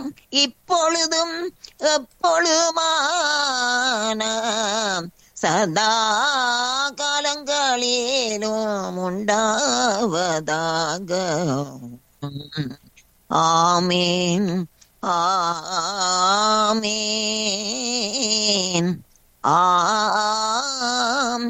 இப்பொழுதும் எப்பொழுதுமான சதா காலங்களிலும் உண்டாவதாக ஆமேன் ஆமேன் ஆம்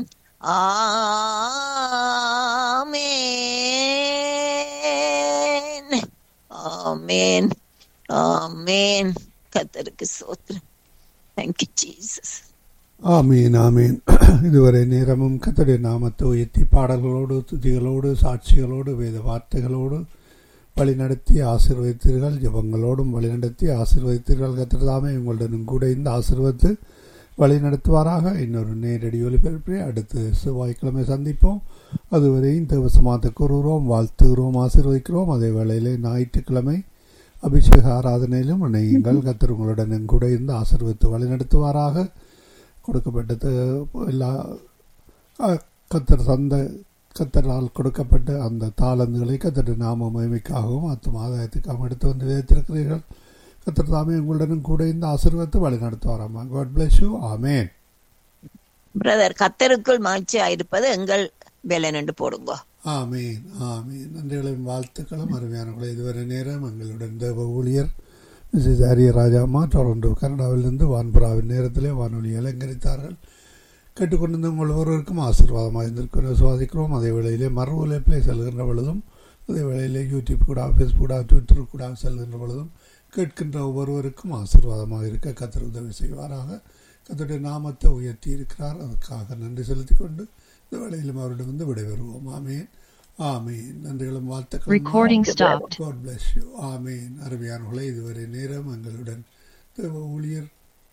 ஆமேன் ஆமேன் ஆமேன் கத்தருக்கு சோத்திரம் தேங்க்யூ ஜீசஸ் ஆமீன் ஆமீன் இதுவரை நேரமும் கத்தருடைய நாமத்தை உயர்த்தி பாடல்களோடு துதிகளோடு சாட்சிகளோடு வேத வார்த்தைகளோடு வழிநடத்தி ஆசீர்வதித்தீர்கள் ஜபங்களோடும் வழிநடத்தி ஆசீர்வதித்தீர்கள் கத்திரதாமே உங்களுடனும் கூட இந்த ஆசீர்வத்து வழி நடத்துவாராக இன்னொரு நேரடி ஒலிபரப்பை அடுத்து செவ்வாய்க்கிழமை சந்திப்போம் அதுவரையும் தேவசமாத்த கூறுகிறோம் வாழ்த்துகிறோம் ஆசீர்வதிக்கிறோம் அதே வேளையிலே ஞாயிற்றுக்கிழமை அபிஷேக ஆராதனையிலும் இணையுங்கள் கத்தர் உங்களுடனும் கூட இருந்து ஆசீர்வத்து வழி நடத்துவாராக கொடுக்கப்பட்டது எல்லா கத்தர் தந்த கத்தரால் கொடுக்கப்பட்ட அந்த தாளந்துகளை கத்தர் நாம மகிமைக்காகவும் அத்தும் ஆதாயத்துக்காகவும் எடுத்து வந்து வைத்திருக்கிறீர்கள் கத்தர் தாமே உங்களுடனும் கூட இந்த ஆசீர்வாதத்தை வழி நடத்துவாராமா God bless you amen brother கத்தருக்குள் மகிழ்ச்சியா இருப்பது எங்கள் வேலை நின்று போடுங்க ஆமீன் ஆமீன் நன்றிகளின் வாழ்த்துக்களும் அருமையானவர்களை இதுவரை நேரம் எங்களுடன் தேவ ஊழியர் மிஸ்ஸஸ் ஹரிய ராஜாமா டொரண்டோ கனடாவிலிருந்து வான்புறாவின் நேரத்திலே வானொலி அலங்கரித்தார்கள் கேட்டுக்கொண்டிருந்த உங்கள் ஒருவருக்கும் ஆசீர்வாதமாக இருந்திருக்கிற விசுவாசிக்கிறோம் அதே வேளையிலே மறு உழைப்பிலே செல்கின்ற பொழுதும் அதே வேளையிலே யூடியூப் கூட ஃபேஸ்புக் கூட ட்விட்டர் கூட செல்கின்ற பொழுதும் கேட்கின்ற ஒவ்வொருவருக்கும் ஆசீர்வாதமாக இருக்க கத்தர் உதவி செய்வாராக கத்தருடைய நாமத்தை உயர்த்தி இருக்கிறார் அதுக்காக நன்றி செலுத்திக் கொண்டு இந்த வேளையிலும் அவரிடமிருந்து விடைபெறுவோம் ஆமேன் ஆமேன் நன்றிகளும் Recording வாழ்த்துக்களும் stopped. God bless you. ஆமேன் அருமையானவர்களே இதுவரை நேரம் எங்களுடன் தேவ ஊழியர்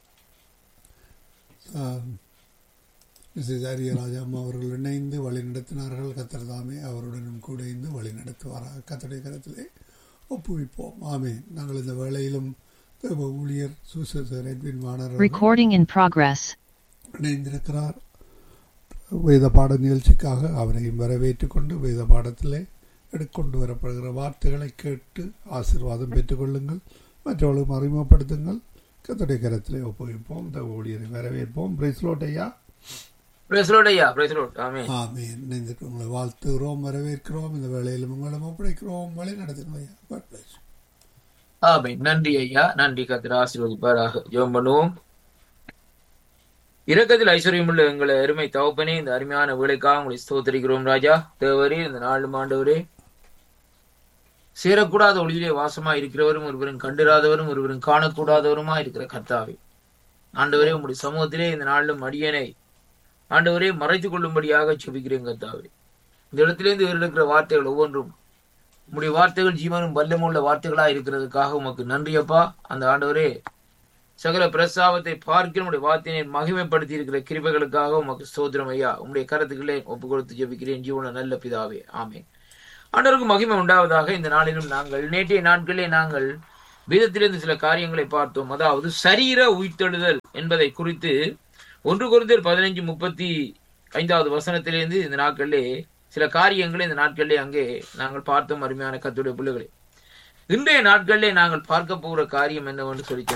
மிஸ்ஸஸ் ஆரியராஜாம்மா அவர்கள் இணைந்து வழி நடத்தினார்கள் கத்தர் தாமே அவருடனும் கூட இருந்து வழி நடத்துவாராக கத்தடைய கரத்திலே ஒப்புவிப்போம் ஆமேன் நாங்கள் இந்த வேளையிலும் தேவ ஊழியர் சுசேசர் எட்வின் வாணர் Recording in progress. இணைந்திருக்கிறார் வேத பாட நிகழ்ச்சிக்காக அவரையும் வரவேற்றுக் கொண்டு வேத பாடத்திலே எடுக்கொண்டு வரப்படுகிற வார்த்தைகளை கேட்டு ஆசீர்வாதம் பெற்றுக்கொள்ளுங்கள் மற்றவர்களும் அறிமுகப்படுத்துங்கள் கத்தடைய கரத்திலே ஒப்புவிப்போம் இந்த ஊழியரை வரவேற்போம் பிரைஸ்லோட் ஐயா பிரேசலோட் ஐயா பிரேசலோட் ஆமே ஆமீன் இணைந்திருக்கு உங்களை வாழ்த்துகிறோம் வரவேற்கிறோம் இந்த வேளையிலும் உங்களிடம் ஒப்படைக்கிறோம் வழி நடத்துங்கள் ஐயா God bless you. ஆமே நன்றி ஐயா நன்றி கத்திர ஆசீர்வதிப்பாராக ஜெபம் பண்ணுவோம் இரக்கத்தில் ஐஸ்வர்யமுள்ள எங்களை அருமை தகப்பனே இந்த அருமையான வேலைக்காக உங்களை ஸ்தோத்தரிக்கிறோம் ராஜா தேவரே இந்த நாலு ஆண்டவரே சேரக்கூடாத ஒளியிலே வாசமா இருக்கிறவரும் ஒருவரும் கண்டிராதவரும் ஒருவரும் காணக்கூடாதவருமா இருக்கிற கர்த்தாவே ஆண்டவரே உங்களுடைய சமூகத்திலே இந்த நாளிலும் அடியனை ஆண்டவரே மறைத்துக் கொள்ளும்படியாக செபிக்கிறேன் கர்த்தாவே இந்த இடத்திலிருந்து இருக்கிற வார்த்தைகள் ஒவ்வொன்றும் உம்முடைய வார்த்தைகள் ஜீவனும் வல்லமுள்ள வார்த்தைகளா இருக்கிறதுக்காக உமக்கு நன்றி அப்பா அந்த ஆண்டவரே சகல பிரசாவத்தை பார்க்கிற உடைய வார்த்தையை மகிமைப்படுத்தி இருக்கிற கிருபைகளுக்காக உமக்கு சோதரம் ஐயா உம்முடைய கருத்துக்களே ஒப்பு கொடுத்து ஜெபிக்கிறேன் ஜீவன நல்ல பிதாவே ஆமே ஆண்டவருக்கு மகிமை உண்டாவதாக இந்த நாளிலும் நாங்கள் நேற்றைய நாட்களே நாங்கள் வேதத்திலிருந்து சில காரியங்களை பார்த்தோம் அதாவது சரீர உயிர்த்தெழுதல் என்பதை குறித்து ஒன்று குருந்தர் பதினைஞ்சு முப்பத்தி ஐந்தாவது வசனத்திலிருந்து இந்த நாட்களிலே சில காரியங்களை இந்த நாட்களிலே அங்கே நாங்கள் பார்த்தோம் அருமையான கத்துடைய பிள்ளைகளை இன்றைய நாட்களிலே நாங்கள் பார்க்க போகிற காரியம் என்னவென்று சொல்லி